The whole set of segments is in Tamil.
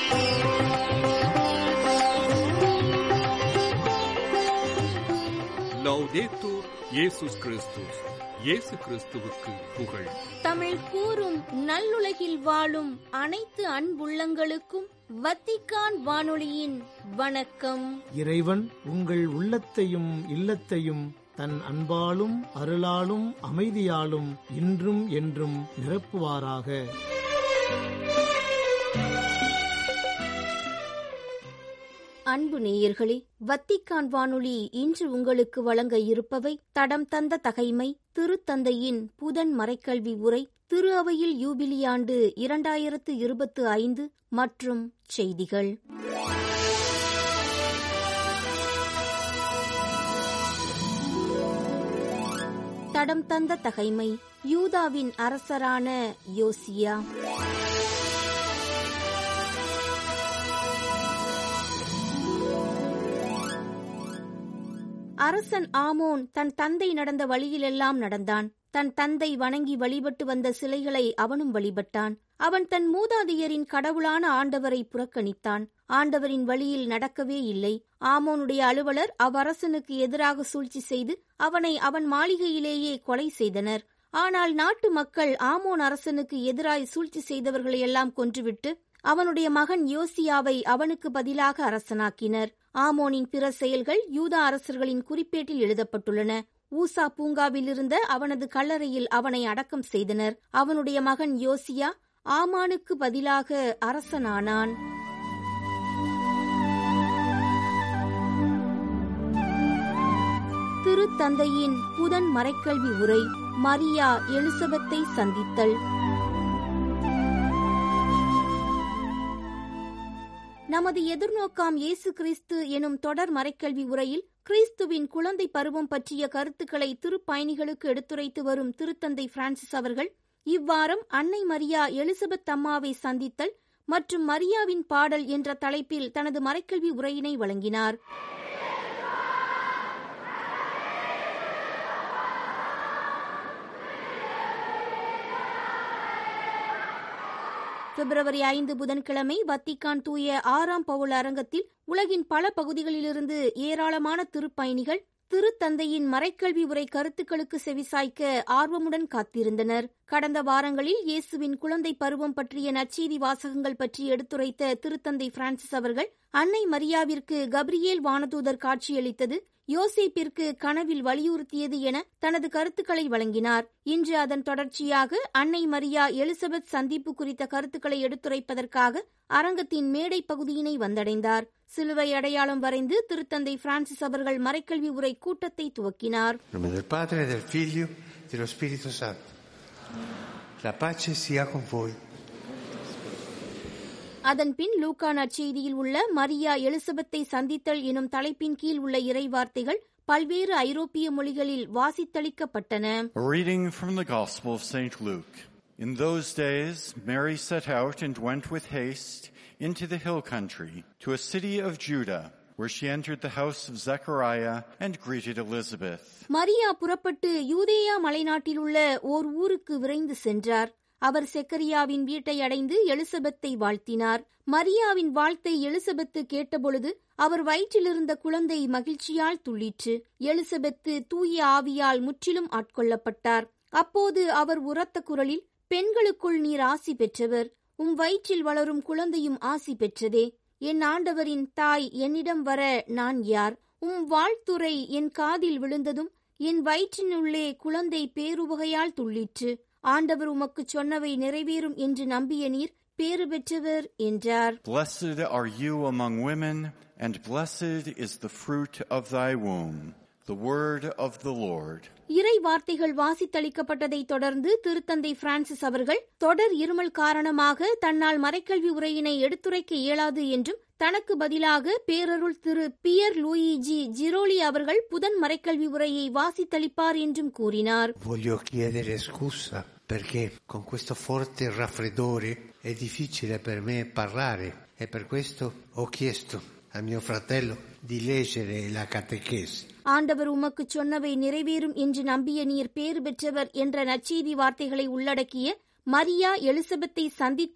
லௌதேத்தூர் இயேசுஸ் கிறிஸ்துஸ் இயேசு கிறிஸ்துவுக்கு புகழ் தமிழ் கூறும் நல்லுலகில் வாழும் அனைத்து அன்புள்ளங்களுக்கும் வத்திக்கான் வானொலியின் வணக்கம் இறைவன் உங்கள் உள்ளத்தையும் இல்லத்தையும் தன் அன்பாலும் அருளாலும் அமைதியாலும் இன்றும் என்றும் நிரப்புவாராக அன்பு நேயர்களே வத்திக்கான் வானொலி இன்று உங்களுக்கு வழங்க இருப்பவை தடம் தந்த தகைமை திருத்தந்தையின் புதன் மறைக்கல்வி உரை திரு அவையில் யூபிலியாண்டு இரண்டாயிரத்து இருபத்து ஐந்து மற்றும் செய்திகள் தடம் தந்த தகைமை யூதாவின் அரசரான யோசியா அரசன் ஆமோன் தன் தந்தை நடந்த வழியிலெல்லாம் நடந்தான் தன் தந்தை வணங்கி வழிபட்டு வந்த சிலைகளை அவனும் வழிபட்டான் அவன் தன் மூதாதையரின் கடவுளான ஆண்டவரை புறக்கணித்தான் ஆண்டவரின் வழியில் நடக்கவே இல்லை ஆமோனுடைய அலுவலர் அவ்வரசனுக்கு எதிராக சூழ்ச்சி செய்து அவனை அவன் மாளிகையிலேயே கொலை செய்தனர் ஆனால் நாட்டு மக்கள் ஆமோன் அரசனுக்கு எதிராய் சூழ்ச்சி செய்தவர்களையெல்லாம் கொன்றுவிட்டு அவனுடைய மகன் யோசியாவை அவனுக்கு பதிலாக அரசனாக்கினர் ஆமோனின் பிற செயல்கள் யூதா அரசர்களின் குறிப்பேட்டில் எழுதப்பட்டுள்ளன ஊசா பூங்காவில் இருந்த அவனது கல்லறையில் அவனை அடக்கம் செய்தனர் அவனுடைய மகன் யோசியா ஆமானுக்கு பதிலாக அரசனானான் திருத்தந்தையின் புதன் மறைக்கல்வி உரை மரியா எலிசபெத்தை சந்தித்தல் நமது எதிர்நோக்காம் இயேசு கிறிஸ்து எனும் தொடர் மறைக்கல்வி உரையில் கிறிஸ்துவின் குழந்தை பருவம் பற்றிய கருத்துக்களை திருப்பயணிகளுக்கு எடுத்துரைத்து வரும் திருத்தந்தை பிரான்சிஸ் அவர்கள் இவ்வாரம் அன்னை மரியா எலிசபெத் அம்மாவை சந்தித்தல் மற்றும் மரியாவின் பாடல் என்ற தலைப்பில் தனது மறைக்கல்வி உரையினை வழங்கினார் பிப்ரவரி ஐந்து புதன்கிழமை வத்திக்கான் தூய ஆறாம் பவுல் அரங்கத்தில் உலகின் பல பகுதிகளிலிருந்து ஏராளமான திருப்பயணிகள் திருத்தந்தையின் மறைக்கல்வி உரை கருத்துக்களுக்கு செவிசாய்க்க ஆர்வமுடன் காத்திருந்தனர் கடந்த வாரங்களில் இயேசுவின் குழந்தை பருவம் பற்றிய நற்செய்தி வாசகங்கள் பற்றி எடுத்துரைத்த திருத்தந்தை பிரான்சிஸ் அவர்கள் அன்னை மரியாவிற்கு கப்ரியேல் வானதூதர் காட்சியளித்தது யோசேப்பிற்கு கனவில் வலியுறுத்தியது என தனது கருத்துக்களை வழங்கினார் இன்று அதன் தொடர்ச்சியாக அன்னை மரியா எலிசபெத் சந்திப்பு குறித்த கருத்துக்களை எடுத்துரைப்பதற்காக அரங்கத்தின் மேடை பகுதியினை வந்தடைந்தார் சிலுவை அடையாளம் வரைந்து திருத்தந்தை பிரான்சிஸ் அவர்கள் மறைக்கல்வி உரை கூட்டத்தை துவக்கினார் nome del Padre, del Figlio e dello Spirito Santo. La pace sia con voi. அதன்பின் லூக்கா நற்செய்தியில் உள்ள மரியா எலிசபெத்தை சந்தித்தல் எனும் தலைப்பின் கீழ் உள்ள இறைவார்த்தைகள் பல்வேறு ஐரோப்பிய மொழிகளில் வாசித்தளிக்கப்பட்டன A reading from the Gospel of St. Luke. In those days, Mary set out and went with haste into the hill country to a city of Judah, where she entered the house of Zechariah and greeted Elizabeth. Maria புறப்பட்டு யூதேயா மலைநாட்டில் உள்ள ஓர் ஊருக்கு விரைந்து சென்றார் அவர் செக்கரியாவின் வீட்டை அடைந்து எலிசபெத்தை வாழ்த்தினார் மரியாவின் வாழ்த்தை எலிசபெத்து கேட்டபொழுது அவர் வயிற்றிலிருந்த குழந்தை மகிழ்ச்சியால் துள்ளிற்று எலிசபெத்து தூய ஆவியால் முற்றிலும் ஆட்கொள்ளப்பட்டார் அப்போது அவர் உரத்த குரலில் பெண்களுக்குள் நீர் ஆசி பெற்றவர் உம் வயிற்றில் வளரும் குழந்தையும் ஆசி பெற்றதே என் ஆண்டவரின் தாய் என்னிடம் வர நான் யார் உம் வாழ்த்துரை என் காதில் விழுந்ததும் என் வயிற்றினுள்ளே குழந்தை பேருவகையால் துள்ளிற்று ஆண்டவர் உமக்குச் சொன்னவை நிறைவேறும் என்று நம்பிய நீர் பேறு பெற்றவர் என்றார் Blessed are you among women, and blessed is the fruit of thy womb. The word of the Lord. இறை வார்த்தைகள் வாசித்தளிக்கப்பட்டதைத் தொடர்ந்து திருத்தந்தை பிரான்சிஸ் அவர்கள் தொடர் இருமல் காரணமாக தன்னால் மறைக்கல்வி உரையினை எடுத்துரைக்க இயலாது என்றும் தனக்கு பதிலாக பேரருள் திரு பியர் லூயிஜி ஜிரோலி அவர்கள் புதன் மறைக்கல்வி உரையை வாசித்தளிப்பார் என்றும் கூறினார் Voglio chiedere scusa perché con questo forte raffreddore è difficile per me parlare e per questo ho chiesto a mio fratello di leggere la catechesi. ஆண்டவர் உமக்கு சொன்னவை நிறைவேறும் என்று நம்பிய நீர் பேறு பெற்றவர் என்ற நற்செய்தி வார்த்தைகளை உள்ளடக்கிய மரியா எலிசபெத்தை சந்தித்தல்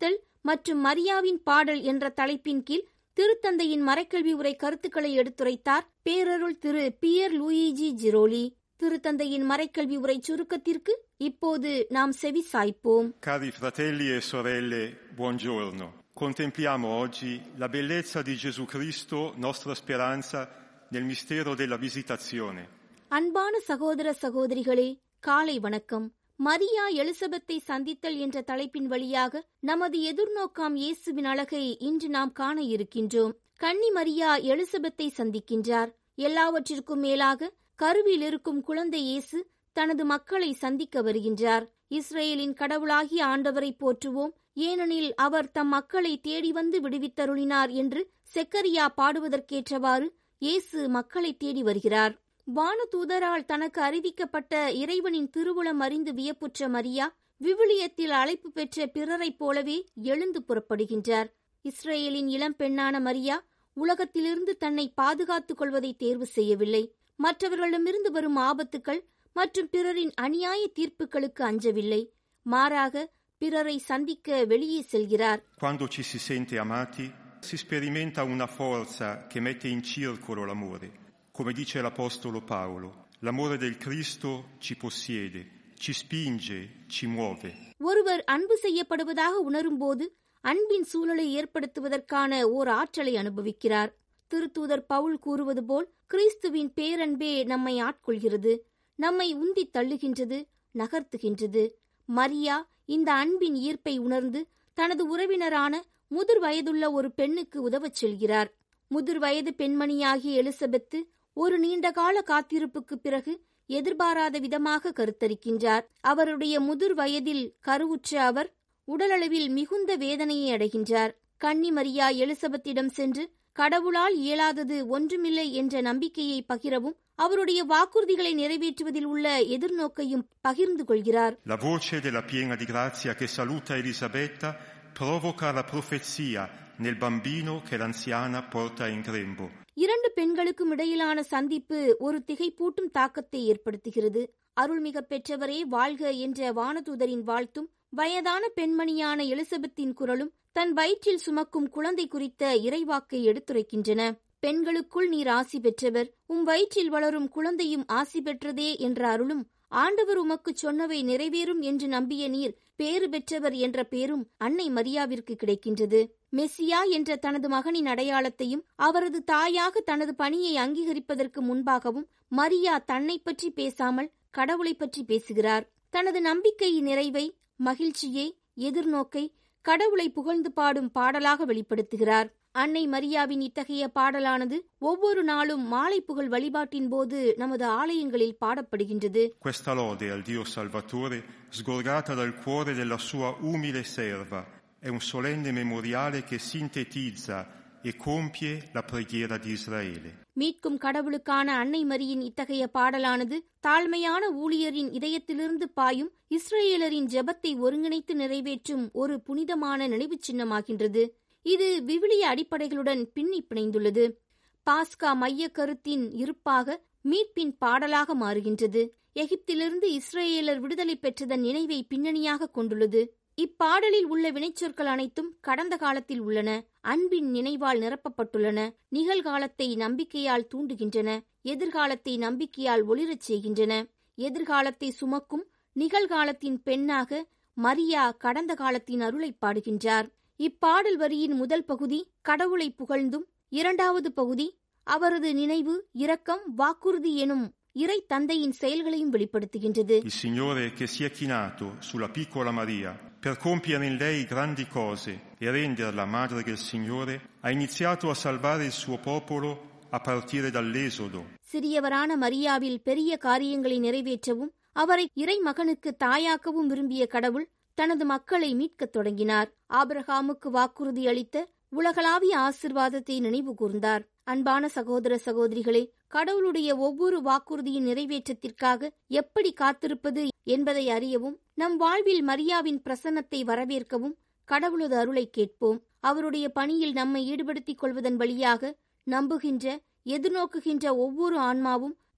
மற்றும் மரியாவின் பாடல் என்ற தலைப்பின் கீழ் திருத்தந்தையின் மறைக்கல்வி உரை கருத்துக்களை எடுத்துரைத்தார் பேரருள் திரு பியர் லூயிஜி ஜிரோலி திருத்தந்தையின் மறைக்கல்வி உரை சுருக்கத்திற்கு இப்போது நாம் செவி சாய்ப்போம் Cari fratelli e sorelle, buongiorno. Contempliamo oggi la bellezza di Gesù Cristo, nostra speranza, nel mistero della visitazione. அன்பான சகோதர சகோதரிகளே காலை வணக்கம் மரியா எலிசபெத்தை சந்தித்தல் என்ற தலைப்பின் வழியாக நமது எதிர்நோக்காம் இயேசுவின் அழகை இன்று நாம் காண இருக்கின்றோம் கன்னி மரியா எலிசபெத்தை சந்திக்கின்றார் எல்லாவற்றிற்கும் மேலாக கருவில் இருக்கும் குழந்தை இயேசு தனது மக்களை சந்திக்க வருகின்றார் இஸ்ரேலின் கடவுளாகிய ஆண்டவரை போற்றுவோம் ஏனெனில் அவர் தம் மக்களை தேடி வந்து விடுவித்தருளினார் என்று செக்கரியா பாடுவதற்கேற்றவாறு இயேசு மக்களை தேடி வருகிறார் வானதூதரால் தனக்கு அறிவிக்கப்பட்ட இறைவனின் திருவுளம் அறிந்து வியப்புற்ற மரியா விவிலியத்தில் அழைப்பு பெற்ற பிறரைப் போலவே எழுந்து புறப்படுகின்றார் இஸ்ரேலின் இளம் பெண்ணான மரியா உலகத்திலிருந்து தன்னை பாதுகாத்துக் கொள்வதை தேர்வு செய்யவில்லை மற்றவர்களிடமிருந்து வரும் ஆபத்துக்கள் மற்றும் பிறரின் அநியாய தீர்ப்புகளுக்கு அஞ்சவில்லை மாறாக பிறரை சந்திக்க வெளியே செல்கிறார் Quando ci si sente amati, si sperimenta una forza che mette in circolo l'amore. Come dice l'Apostolo Paolo, l'amore del Cristo ci possiede, ci spinge, ci muove. ஒருவர் அன்பு செய்யப்படுவதாக உணரும்போது அன்பின் சூழலை ஏற்படுத்துவதற்கான ஓர் ஆற்றலை அனுபவிக்கிறார் திருத்தூதர் பவுல் கூறுவது போல் கிறிஸ்துவின் பேரன்பே நம்மை ஆட்கொள்கிறது நம்மை உந்தித் தள்ளுகின்றது நகர்த்துகின்றது மரியா இந்த அன்பின் ஈர்ப்பை உணர்ந்து தனது உறவினரான முதிர் வயதுள்ள ஒரு பெண்ணுக்கு உதவச் செல்கிறார் முதிர் வயது பெண்மணியாகிய எலிசபெத்து ஒரு நீண்டகால காத்திருப்புக்குப் பிறகு எதிர்பாராத விதமாக கருத்தரிக்கின்றார் அவருடைய முதிர் வயதில் கருவுற்ற அவர் உடலளவில் மிகுந்த வேதனையை அடைகின்றார் கன்னி மரியா எலிசபெத்திடம் சென்று கடவுளால் இயலாதது ஒன்றுமில்லை என்ற நம்பிக்கையை பகிரவும் அவருடைய வாக்குறுதிகளை நிறைவேற்றுவதில் உள்ள எதிர்நோக்கையும் பகிர்ந்து கொள்கிறார் La voce della piena di grazia che saluta Elisabetta provoca la profezia nel bambino che l'anziana porta in grembo. இரண்டு பெண்களுக்கும் இடையிலான சந்திப்பு ஒரு திகைப்பூட்டும் தாக்கத்தை ஏற்படுத்துகிறது அருள்மிக பெற்றவரே வாழ்க என்ற வானதூதரின் வாழ்த்தும் வயதான பெண்மணியான எலிசபெத்தின் குரலும் தன் வயிற்றில் சுமக்கும் குழந்தை குறித்த இறைவாக்கை எடுத்துரைக்கின்றன பெண்களுக்குள் நீர் ஆசி பெற்றவர் உம் வயிற்றில் வளரும் குழந்தையும் ஆசி பெற்றதே என்ற அருளும் ஆண்டவர் உமக்குச் சொன்னவை நிறைவேறும் என்று நம்பிய நீர் பேறு பெற்றவர் என்ற பேரும் அன்னை மரியாவிற்கு கிடைக்கின்றது மெஸ்ஸியா என்ற தனது மகனின் அடையாளத்தையும் அவரது தாயாக தனது பணியை அங்கீகரிப்பதற்கு முன்பாகவும் மரியா தன்னை பற்றி பேசாமல் கடவுளை பற்றி பேசுகிறார் தனது நம்பிக்கையின் நிறைவை மகிழ்ச்சியை எதிர்நோக்கை கடவுளை புகழ்ந்து பாடும் பாடலாக வெளிப்படுத்துகிறார் அன்னை மரியாவின் இத்தகைய பாடலானது ஒவ்வொரு நாளும் மாலை புகழ் வழிபாட்டின் போது நமது ஆலயங்களில் பாடப்படுகின்றது Questa lode al Dio Salvatore, sgorgata dal cuore della sua umile serva, è un solenne memoriale che sintetizza e compie la preghiera di Israele. மீட்கும் கடவுளுக்கான அன்னை மரியின் இத்தகைய பாடலானது தாழ்மையான ஊழியரின் இதயத்திலிருந்து பாயும் இஸ்ரேலரின் ஜெபத்தை ஒருங்கிணைத்து நிறைவேற்றும் ஒரு புனிதமான நினைவுச் சின்னமாகின்றது இது விவிலிய அடிப்படைகளுடன் பின்னி பிணைந்துள்ளது பாஸ்கா மைய கருத்தின் இருப்பாக மீட்பின் பாடலாக மாறுகின்றது எகிப்திலிருந்து இஸ்ரேலர் விடுதலை பெற்றதன் நினைவை பின்னணியாக கொண்டுள்ளது இப்பாடலில் உள்ள வினைச்சொற்கள் அனைத்தும் கடந்த காலத்தில் உள்ளன அன்பின் நினைவால் நிரப்பப்பட்டுள்ளன நிகழ்காலத்தை நம்பிக்கையால் தூண்டுகின்றன எதிர்காலத்தை நம்பிக்கையால் ஒளிரச் செய்கின்றன எதிர்காலத்தை சுமக்கும் நிகழ்காலத்தின் பெண்ணாக மரியா கடந்த காலத்தின் அருளை பாடுகின்றார் இப்பாடல் வரியின் முதல் பகுதி கடவுளை புகழ்ந்தும் இரண்டாவது பகுதி அவரது நினைவு இரக்கம் வாக்குறுதி எனும் இறை தந்தையின் செயல்களையும் வெளிப்படுத்துகின்றது Il Signore che si è chinato sulla piccola Maria per compiere in lei grandi cose e renderla madre del Signore, ha iniziato a salvare il suo popolo a partire dall'Esodo. சிறியவரான மரியாவில் பெரிய காரியங்களை நிறைவேற்றவும் அவரை இறை மகனுக்கு தாயாக்கவும் விரும்பிய கடவுள் தனது மக்களை மீட்கத் தொடங்கினார் ஆபிரகாமுக்கு வாக்குறுதி அளித்த உலகளாவிய ஆசிர்வாதத்தை நினைவு கூர்ந்தார் அன்பான சகோதர சகோதரிகளே கடவுளுடைய ஒவ்வொரு வாக்குறுதியின் நிறைவேற்றத்திற்காக எப்படி காத்திருப்பது என்பதை அறியவும் நம் வாழ்வில் மரியாவின் பிரசன்னத்தை வரவேற்கவும் கடவுளது அருளை கேட்போம் அவருடைய பணியில் நம்மை ஈடுபடுத்திக் கொள்வதன் வழியாக நம்புகின்ற எதிர்நோக்குகின்ற ஒவ்வொரு ஆன்மாவும்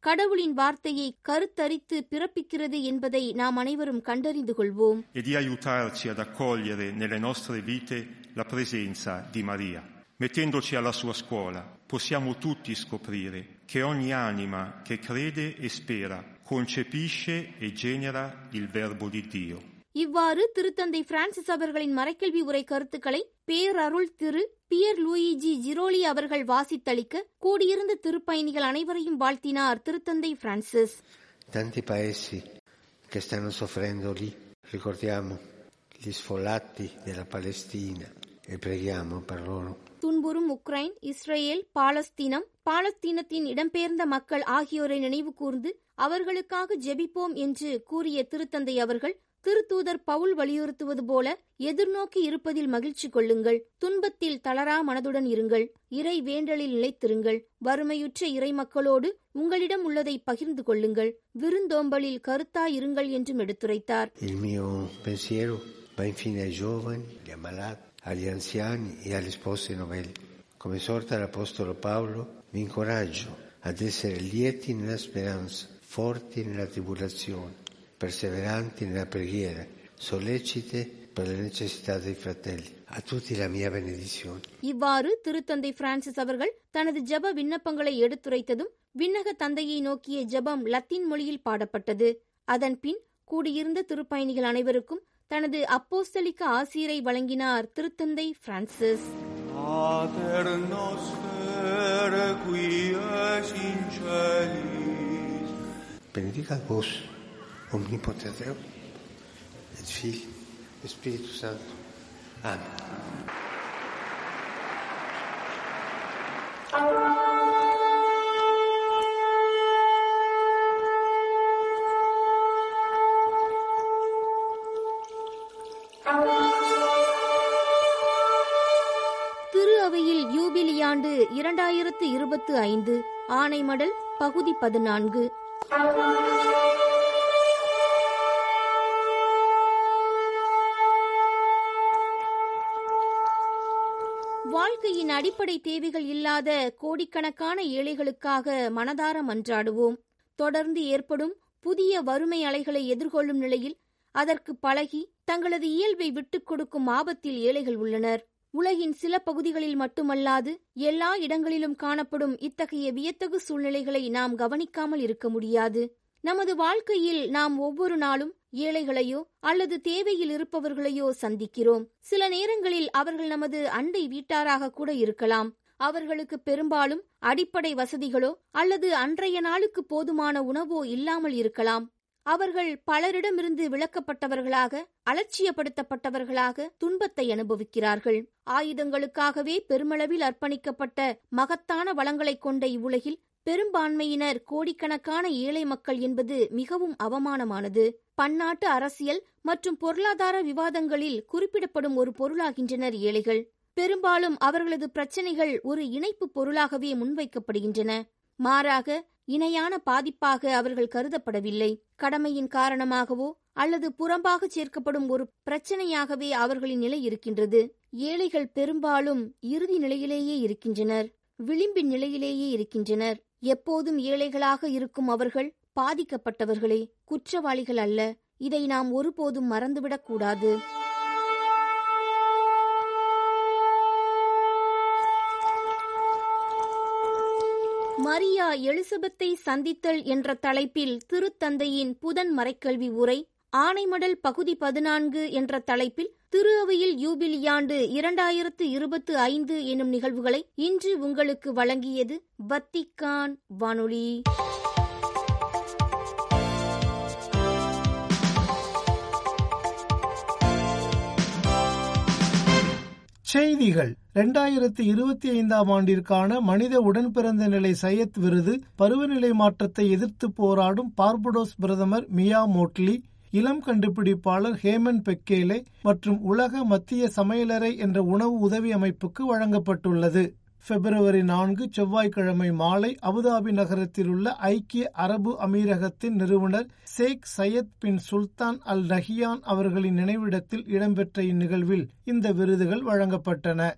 கடவுளின் வார்த்தையை கருத்தரித்து பிறப்பிக்கிறது என்பதை நாம் அனைவரும் கண்டறிந்து கொள்வோம் e di aiutarci ad accogliere nelle nostre vite la presenza di Maria. Mettendoci alla sua scuola, possiamo tutti scoprire che ogni anima che crede e spera concepisce e genera il Verbo di Dio. இவ்வாறு திருத்தந்தை பிரான்சிஸ் அவர்களின் மறைக்கல்வி உரை கருத்துக்களை பேரருள் திரு பியர் லூயிஜி ஜிரோலி அவர்கள் வாசித்தளிக்க கூடியிருந்த திருப்பயணிகள் அனைவரையும் வாழ்த்தினார் திருத்தந்தை Francis Tanti paesi che stanno soffrendo lì, ricordiamo gli sfollati della Palestina e preghiamo per loro. துன்புறும் உக்ரைன் இஸ்ரேல் பாலஸ்தீனம் பாலஸ்தீனத்தின் இடம்பெயர்ந்த மக்கள் ஆகியோரை நினைவு கூர்ந்து அவர்களுக்காக ஜெபிப்போம் என்று கூறிய திருத்தந்தை அவர்கள் திருத்தூதர் பவுல் வலியுறுத்துவது போல எதிர்நோக்கி இருப்பதில் மகிழ்ச்சி கொள்ளுங்கள் துன்பத்தில் தளரா மனதுடன் இருங்கள் இறை வேண்டலில் நிலைத்திருங்கள் வறுமையுற்ற இறை மக்களோடு உங்களிடம் உள்ளதை பகிர்ந்து கொள்ளுங்கள் விருந்தோம்பலில் கருத்தாயிருங்கள் என்றும் எடுத்துரைத்தார் Il mio pensiero va infine ai giovani, agli ammalati, agli anziani e alle spose novelli. Come esorta l'Apostolo Paolo, vi incoraggio ad essere lieti nella speranza, forti nella tribolazione, perseveranti nella preghiera, sollecite per le necessità dei fratelli. A tutti la mia benedizione. இவ்வாறு திருத்தந்தை பிரான்சிஸ் அவர்கள் தனது ஜெப விண்ணப்பங்களை எடுத்துரைத்ததும் விண்ணக தந்தையை நோக்கிய ஜெபம் லத்தீன் மொழியில் பாடப்பட்டது அதன் பின் கூடியிருந்த திருப்பயணிகள் அனைவருக்கும் தனது அப்போஸ்தலிக்க ஆசிரியரை வழங்கினார் திருத்தந்தை Francis Pater noster qui es in celis, Benedicat vos, omnipotens Deus, et Filii, et Spiritus Sancto. Amen. திரு அவையில் யூபிலியாண்டு இரண்டாயிரத்து இருபத்து ஐந்து ஆனைமடல் பகுதி பதினான்கு வாழ்க்கையின் அடிப்படை தேவைகள் இல்லாத கோடிக்கணக்கான ஏழைகளுக்காக மனதார மன்றாடுவோம் தொடர்ந்து ஏற்படும் புதிய வறுமை அலைகளை எதிர்கொள்ளும் நிலையில் அதற்கு பழகி தங்களது இயல்பை விட்டுக் கொடுக்கும் ஆபத்தில் ஏழைகள் உள்ளனர் உலகின் சில பகுதிகளில் மட்டுமல்லாது எல்லா இடங்களிலும் காணப்படும் இத்தகைய வியத்தகு சூழ்நிலைகளை நாம் கவனிக்காமல் இருக்க முடியாது நமது வாழ்க்கையில் நாம் ஒவ்வொரு நாளும் ஏழைகளையோ அல்லது தேவையில் இருப்பவர்களையோ சந்திக்கிறோம் சில நேரங்களில் அவர்கள் நமது அண்டை வீட்டாராக கூட இருக்கலாம் அவர்களுக்கு பெரும்பாலும் அடிப்படை வசதிகளோ அல்லது அன்றைய நாளுக்கு போதுமான உணவோ இல்லாமல் இருக்கலாம் அவர்கள் பலரிடமிருந்து விலக்கப்பட்டவர்களாக அலட்சியப்படுத்தப்பட்டவர்களாக துன்பத்தை அனுபவிக்கிறார்கள் ஆயுதங்களுக்காகவே பெருமளவில் அர்ப்பணிக்கப்பட்ட மகத்தான வளங்களைக் கொண்ட இவ்வுலகில் பெரும்பான்மையினர் கோடிக்கணக்கான ஏழை மக்கள் என்பது மிகவும் அவமானமானது பன்னாட்டு அரசியல் மற்றும் பொருளாதார விவாதங்களில் குறிப்பிடப்படும் ஒரு பொருளாகின்றனர் ஏழைகள் பெரும்பாலும் அவர்களது பிரச்சனைகள் ஒரு இணைப்பு பொருளாகவே முன்வைக்கப்படுகின்றன மாறாக இணையான பாதிப்பாக அவர்கள் கருதப்படவில்லை கடமையின் காரணமாகவோ அல்லது புறம்பாக சேர்க்கப்படும் ஒரு பிரச்சனையாகவே அவர்களின் நிலை இருக்கின்றது ஏழைகள் பெரும்பாலும் இறுதி நிலையிலேயே இருக்கின்றனர் விளிம்பின் நிலையிலேயே இருக்கின்றனர் எப்போதும் ஏழைகளாக இருக்கும் அவர்கள் பாதிக்கப்பட்டவர்களே குற்றவாளிகள் அல்ல இதை நாம் ஒருபோதும் மறந்துவிடக் கூடாது மரியா எலிசபெத்தை சந்தித்தல் என்ற தலைப்பில் திருத்தந்தையின் புதன் மறைக்கல்வி உரை ஆனைமடல் பகுதி பதினான்கு என்ற தலைப்பில் திரு அவையில் யூபிலியாண்டு இரண்டாயிரத்து இருபத்து ஐந்து எனும் நிகழ்வுகளை இன்று உங்களுக்கு வழங்கியது வத்திக்கான் வானொலி செய்திகள் இரண்டாயிரத்தி இருபத்தி ஐந்தாம் ஆண்டிற்கான மனித உடன்பிறந்த நிலை சையத் விருது பருவநிலை மாற்றத்தை எதிர்த்து போராடும் பார்படோஸ் பிரதமர் மியா மோட்லி இளம் கண்டுபிடிப்பாளர் ஹேமன் பெக்கேலே மற்றும் உலக மத்திய சமையலறை என்ற உணவு உதவி அமைப்புக்கு வழங்கப்பட்டுள்ளது பிப்ரவரி நான்கு செவ்வாய்க்கிழமை மாலை அபுதாபி நகரத்தில் உள்ள ஐக்கிய அரபு அமீரகத்தின் நிறுவனர் ஷேக் சையத் பின் சுல்தான் அல் நஹியான் அவர்களின் நினைவிடத்தில் இடம்பெற்ற இந்நிகழ்வில் இந்த விருதுகள் வழங்கப்பட்டன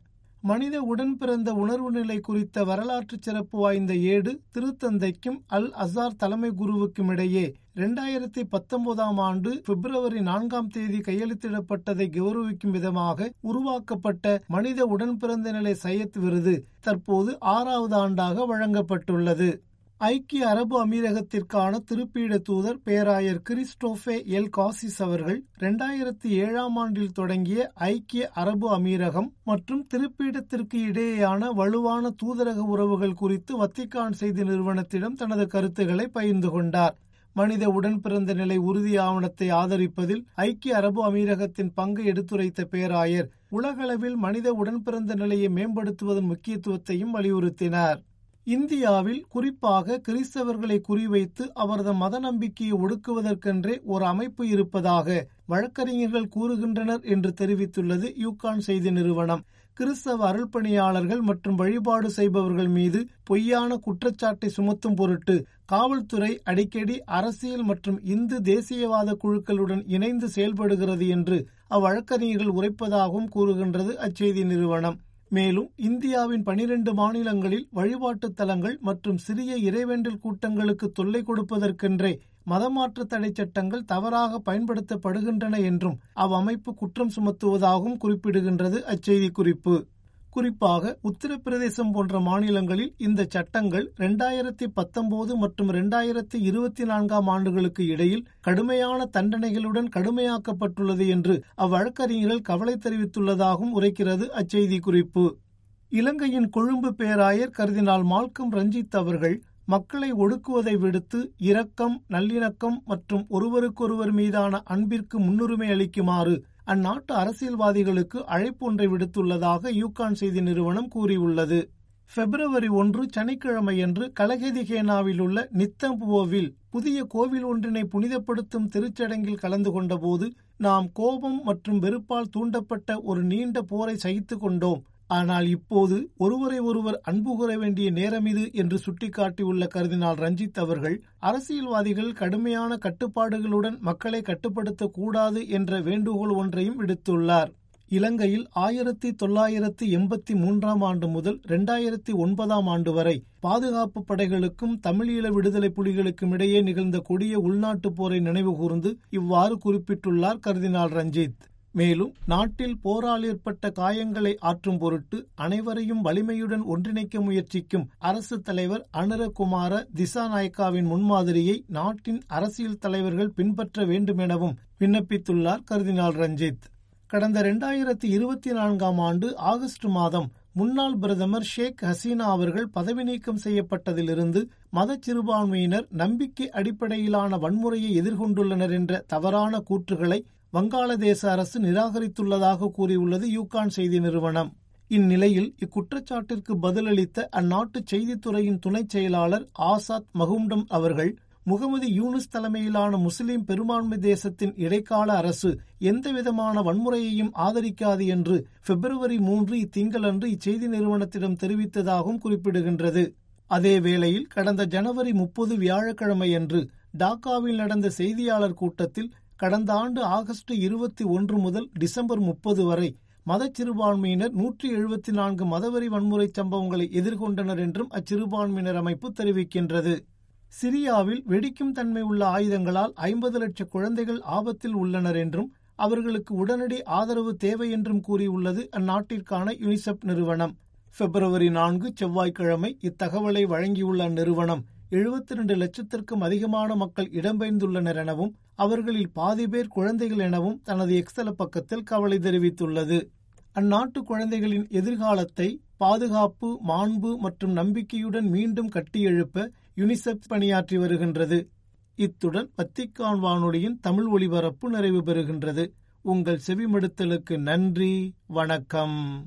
மனித உடன் பிறந்த உணர்வு நிலை குறித்த வரலாற்று சிறப்பு வாய்ந்த ஏடு திருத்தந்தைக்கும் அல் அசார் தலைமை குருவுக்கும் இடையே இரண்டாயிரத்தி பத்தொன்பதாம் ஆண்டு பிப்ரவரி நான்காம் தேதி கையெழுத்திடப்பட்டதை கௌரவிக்கும் விதமாக உருவாக்கப்பட்ட மனித உடன் பிறந்த நிலை சையத் விருது தற்போது ஆறாவது ஆண்டாக வழங்கப்பட்டுள்ளது ஐக்கிய அரபு அமீரகத்திற்கான திருப்பீட தூதர் பேராயர் கிறிஸ்டோபே எல் காசிஸ் அவர்கள் இரண்டாயிரத்தி ஏழாம் ஆண்டில் தொடங்கிய ஐக்கிய அரபு அமீரகம் மற்றும் திருப்பீடத்திற்கு இடையேயான வலுவான தூதரக உறவுகள் குறித்து வத்திக்கான் செய்தி நிறுவனத்திடம் தனது கருத்துக்களை பகிர்ந்து கொண்டார் மனித உடன் பிறந்த நிலை உறுதி ஆவணத்தை ஆதரிப்பதில் ஐக்கிய அரபு அமீரகத்தின் பங்கு எடுத்துரைத்த பேராயர் உலகளவில் மனித உடன் பிறந்த நிலையை மேம்படுத்துவதன் முக்கியத்துவத்தையும் வலியுறுத்தினார் இந்தியாவில் குறிப்பாக கிறிஸ்தவர்களை குறிவைத்து அவரது மத நம்பிக்கையை ஒடுக்குவதற்கென்றே ஒரு அமைப்பு இருப்பதாக வழக்கறிஞர்கள் கூறுகின்றனர் என்று தெரிவித்துள்ளது யூகான் செய்தி நிறுவனம் கிறிஸ்தவ அருள்பணியாளர்கள் மற்றும் வழிபாடு செய்பவர்கள் மீது பொய்யான குற்றச்சாட்டை சுமத்தும் பொருட்டு காவல்துறை அடிக்கடி அரசியல் மற்றும் இந்து தேசியவாத குழுக்களுடன் இணைந்து செயல்படுகிறது என்று அவ்வழக்கறிஞர்கள் உரைப்பதாகவும் கூறுகின்றது அச்செய்தி நிறுவனம் மேலும் இந்தியாவின் பனிரெண்டு மாநிலங்களில் வழிபாட்டு தலங்கள் மற்றும் சிறிய இறைவேண்டல் கூட்டங்களுக்கு தொல்லை கொடுப்பதற்கென்றே மதமாற்ற தடை சட்டங்கள் தவறாக பயன்படுத்தப்படுகின்றன என்றும் அவ்வமைப்பு குற்றம் சுமத்துவதாகவும் குறிப்பிடுகின்றது அச்செய்தி குறிப்பு குறிப்பாக உத்தரப்பிரதேசம் போன்ற மாநிலங்களில் இந்த சட்டங்கள் இரண்டாயிரத்தி பத்தொன்பது மற்றும் இரண்டாயிரத்தி இருபத்தி நான்காம் ஆண்டுகளுக்கு இடையில் கடுமையான தண்டனைகளுடன் கடுமையாக்கப்பட்டுள்ளது என்று அவ்வழக்கறிஞர்கள் கவலை தெரிவித்துள்ளதாகவும் உரைக்கிறது அச்செய்தி குறிப்பு இலங்கையின் கொழும்பு பேராயர் கருதினால் மால்கம் ரஞ்சித் அவர்கள் மக்களை ஒடுக்குவதை விடுத்து இரக்கம் நல்லிணக்கம் மற்றும் ஒருவருக்கொருவர் மீதான அன்பிற்கு முன்னுரிமை அளிக்குமாறு அந்நாட்டு அரசியல்வாதிகளுக்கு அழைப்பு ஒன்றை விடுத்துள்ளதாக யூகான் செய்தி நிறுவனம் கூறியுள்ளது பிப்ரவரி ஒன்று சனிக்கிழமையன்று கலகெதிகேனாவில் உள்ள நித்தம்புவோவில் புதிய கோவில் ஒன்றினை புனிதப்படுத்தும் திருச்சடங்கில் கலந்து கொண்டபோது நாம் கோபம் மற்றும் வெறுப்பால் தூண்டப்பட்ட ஒரு நீண்ட போரை சகித்துக் கொண்டோம் ஆனால் இப்போது ஒருவரை ஒருவர் அன்பு கூற வேண்டிய நேரம் இது என்று சுட்டிக்காட்டியுள்ள கருதினால் ரஞ்சித் அவர்கள் அரசியல்வாதிகள் கடுமையான கட்டுப்பாடுகளுடன் மக்களை கட்டுப்படுத்தக் கூடாது என்ற வேண்டுகோள் ஒன்றையும் விடுத்துள்ளார் இலங்கையில் ஆயிரத்தி தொள்ளாயிரத்தி எண்பத்தி மூன்றாம் ஆண்டு முதல் இரண்டாயிரத்தி ஒன்பதாம் ஆண்டு வரை பாதுகாப்பு படைகளுக்கும் தமிழீழ விடுதலை புலிகளுக்கும் இடையே நிகழ்ந்த கொடிய உள்நாட்டுப் போரை நினைவுகூர்ந்து இவ்வாறு குறிப்பிட்டுள்ளார் கர்தினால் ரஞ்சித் மேலும் நாட்டில் போரால் ஏற்பட்ட காயங்களை ஆற்றும் பொருட்டு அனைவரையும் வலிமையுடன் ஒன்றிணைக்க முயற்சிக்கும் அரசு தலைவர் அனுரகுமார திசாநாயக்காவின் முன்மாதிரியை நாட்டின் அரசியல் தலைவர்கள் பின்பற்ற வேண்டும் எனவும் விண்ணப்பித்துள்ளார் கர்தினால் ரஞ்சித் கடந்த இரண்டாயிரத்தி இருபத்தி நான்காம் ஆண்டு ஆகஸ்ட் மாதம் முன்னாள் பிரதமர் ஷேக் ஹசீனா அவர்கள் பதவி நீக்கம் செய்யப்பட்டதிலிருந்து மத சிறுபான்மையினர் நம்பிக்கை அடிப்படையிலான வன்முறையை எதிர்கொண்டுள்ளனர் என்ற தவறான கூற்றுகளை வங்காளதேச அரசு நிராகரித்துள்ளதாக கூறியுள்ளது யூகான் செய்தி நிறுவனம் இந்நிலையில் இக்குற்றச்சாட்டிற்கு பதிலளித்த அந்நாட்டு செய்தித்துறையின் துணை செயலாளர் ஆசாத் மகும்டம் அவர்கள் முகமது யூனுஸ் தலைமையிலான முஸ்லிம் பெரும்பான்மை தேசத்தின் இடைக்கால அரசு எந்தவிதமான வன்முறையையும் ஆதரிக்காது என்று பிப்ரவரி மூன்று இத்திங்களன்று இச்செய்தி நிறுவனத்திடம் தெரிவித்ததாகவும் குறிப்பிடுகின்றது அதே வேளையில் கடந்த ஜனவரி முப்பது வியாழக்கிழமையன்று டாக்காவில் நடந்த செய்தியாளர் கூட்டத்தில் கடந்த ஆண்டு ஆகஸ்ட் இருபத்தி ஒன்று முதல் டிசம்பர் முப்பது வரை மதச்சிறுபான்மையினர் நூற்றி எழுபத்தி நான்கு மதவெறி வன்முறை சம்பவங்களை எதிர்கொண்டனர் என்றும் அச்சிறுபான்மையினர் அமைப்பு தெரிவிக்கின்றது சிரியாவில் வெடிக்கும் தன்மை உள்ள ஆயுதங்களால் ஐம்பது லட்சம் குழந்தைகள் ஆபத்தில் உள்ளனர் என்றும் அவர்களுக்கு உடனடி ஆதரவு தேவை என்றும் கூறியுள்ளது அந்நாட்டிற்கான யுனிசெப் நிறுவனம் பிப்ரவரி நான்கு செவ்வாய்க்கிழமை இத்தகவலை வழங்கியுள்ள அந்நிறுவனம் எழுபத்தி இரண்டு லட்சத்திற்கும் அதிகமான மக்கள் இடம்பெயர்ந்துள்ளனர் எனவும் அவர்களில் பாதி பேர் குழந்தைகள் எனவும் தனது எக்ஸல பக்கத்தில் கவலை தெரிவித்துள்ளது அந்நாட்டு குழந்தைகளின் எதிர்காலத்தை பாதுகாப்பு மாண்பு மற்றும் நம்பிக்கையுடன் மீண்டும் கட்டியெழுப்ப யுனிசெப் பணியாற்றி வருகின்றது இத்துடன் வத்திக்கான் வானொலியின் தமிழ் ஒலிபரப்பு நிறைவு பெறுகின்றது உங்கள் செவிமடுத்தலுக்கு நன்றி வணக்கம்